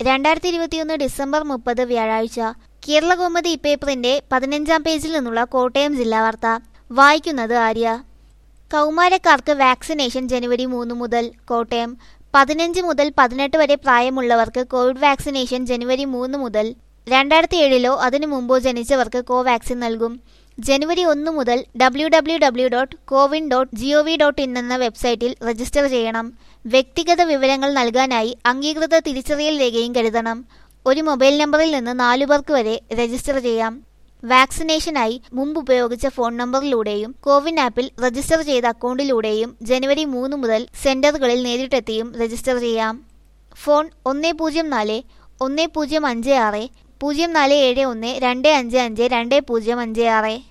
രണ്ടായിരത്തി ഇരുപത്തിയൊന്ന് ഡിസംബർ മുപ്പത് വ്യാഴാഴ്ച കേരളകൗമുദി പേപ്പറിന്റെ പതിനഞ്ചാം പേജിൽ നിന്നുള്ള കോട്ടയം ജില്ലാ വാർത്ത വായിക്കുന്നത് ആര്യ കൗമാരക്കാർക്ക് വാക്സിനേഷൻ ജനുവരി മൂന്ന് മുതൽ കോട്ടയം പതിനഞ്ച് മുതൽ പതിനെട്ട് വരെ പ്രായമുള്ളവർക്ക് കോവിഡ് വാക്സിനേഷൻ ജനുവരി മൂന്ന് മുതൽ രണ്ടായിരത്തി ഏഴിലോ അതിനു മുമ്പോ ജനിച്ചവർക്ക് കോവാക്സിൻ നൽകും ജനുവരി ഒന്ന് മുതൽ W W W dot CoWIN dot G O V dot in എന്ന വെബ്സൈറ്റിൽ രജിസ്റ്റർ ചെയ്യണം വ്യക്തിഗത വിവരങ്ങൾ നൽകാനായി അംഗീകൃത തിരിച്ചറിയൽ രേഖയും കരുതണം ഒരു മൊബൈൽ നമ്പറിൽ നിന്ന് നാലു പേർക്ക് വരെ രജിസ്റ്റർ ചെയ്യാം വാക്സിനേഷനായി മുമ്പ് ഉപയോഗിച്ച ഫോൺ നമ്പറിലൂടെയും കോവിൻ ആപ്പിൽ രജിസ്റ്റർ ചെയ്ത അക്കൗണ്ടിലൂടെയും ജനുവരി മൂന്ന് മുതൽ സെന്ററുകളിൽ നേരിട്ടെത്തിയും രജിസ്റ്റർ ചെയ്യാം ഫോൺ ഒന്ന് പൂജ്യം നാല് ഒന്ന് പൂജ്യം അഞ്ച് ആറ് പൂജ്യം നാല് ഏഴ് ഒന്ന് രണ്ട് അഞ്ച് അഞ്ച് രണ്ട് പൂജ്യം അഞ്ച് ആറ്